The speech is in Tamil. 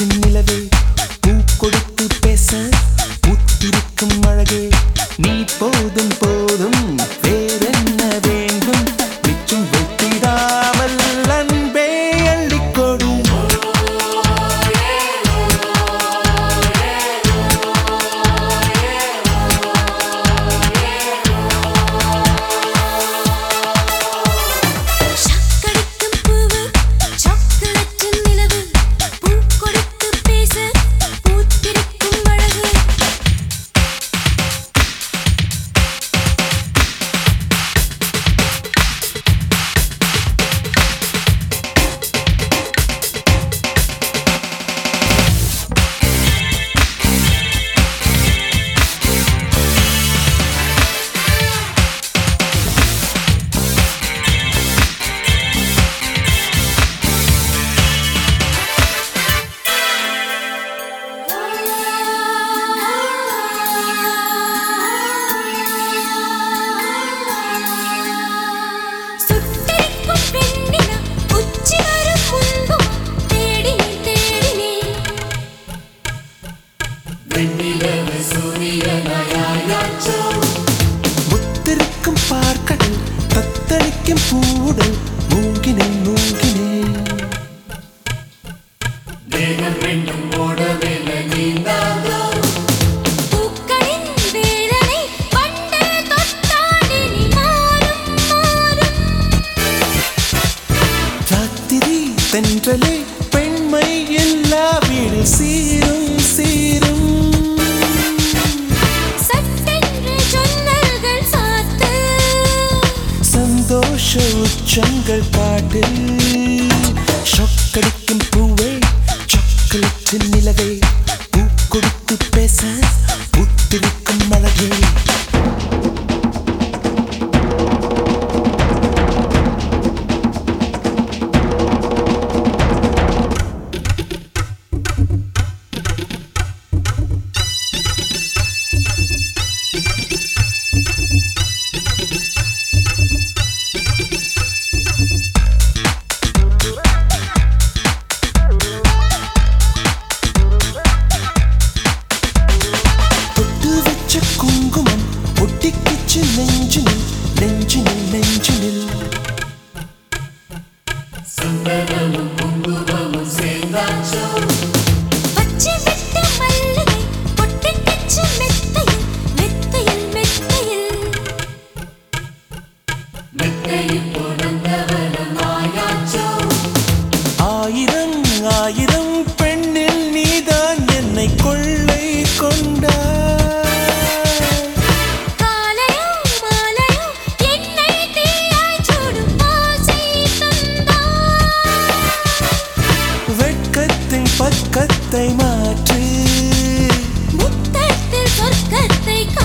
சாக்லேட்டின் நிலவே பூ கொடுத்து பேச முத்திருக்கும் அழகே நீ போதும் போதும் வேறென்ன வேண்டும் மிச்சம் வைத்திடாமல் அன்பே அள்ளிக்கொடு சக்கடிக்கும் பூவு சாக்லேட்டின் நிலவு பூ கொடுத்து பேச பூத்திருக்கும் அழகு சுட்டரிக்கும் பெண்ணினா உச்சி வரும் முன்பும் தேடினேன் தேடினேன் முத்திருக்கும் பார்க்கடல் தத்தளிக்கும் பூவுடல் மூங்கினேன் மூங்கினேன் பூக்களின் வேதனை பண்டு தொட்டாடினி மாறும் மாறும் ராத்திரி தென்றலே பெண்மை எல்லா வீடு சீரும் சீரும் சட்டென்று சொன்னர்கள் சாத்து சந்தோஷ உச்சங்கள் பாட்டு சொக்கடிக்கும் பூவே சாக்லேட்டின் நிலவே பூ கொடுத்து பேச புத்திருக்கும் அழகே தொட்டு வச்ச குங்குமம் ஒட்டிக்கிச்சு நெஞ்சினில் நெஞ்சினில் நெஞ்சினில் பச்சை விட்ட மல்லிகை பொட்டிக்கிச்சு மெத்தையில் மெத்தையில் மெத்தையில் ஆயிரம் ஆயிரம் பெண்ணில் நீதான் என்னை கொள்ளை கொண்டாய் காலையோ மாலையோ என்னை தீயாய் சுடும் ஆசை தந்தாய் வெட்கத்தின் பக்கத்தை மாற்று முத்தத்தில் சொர்க்கத்தை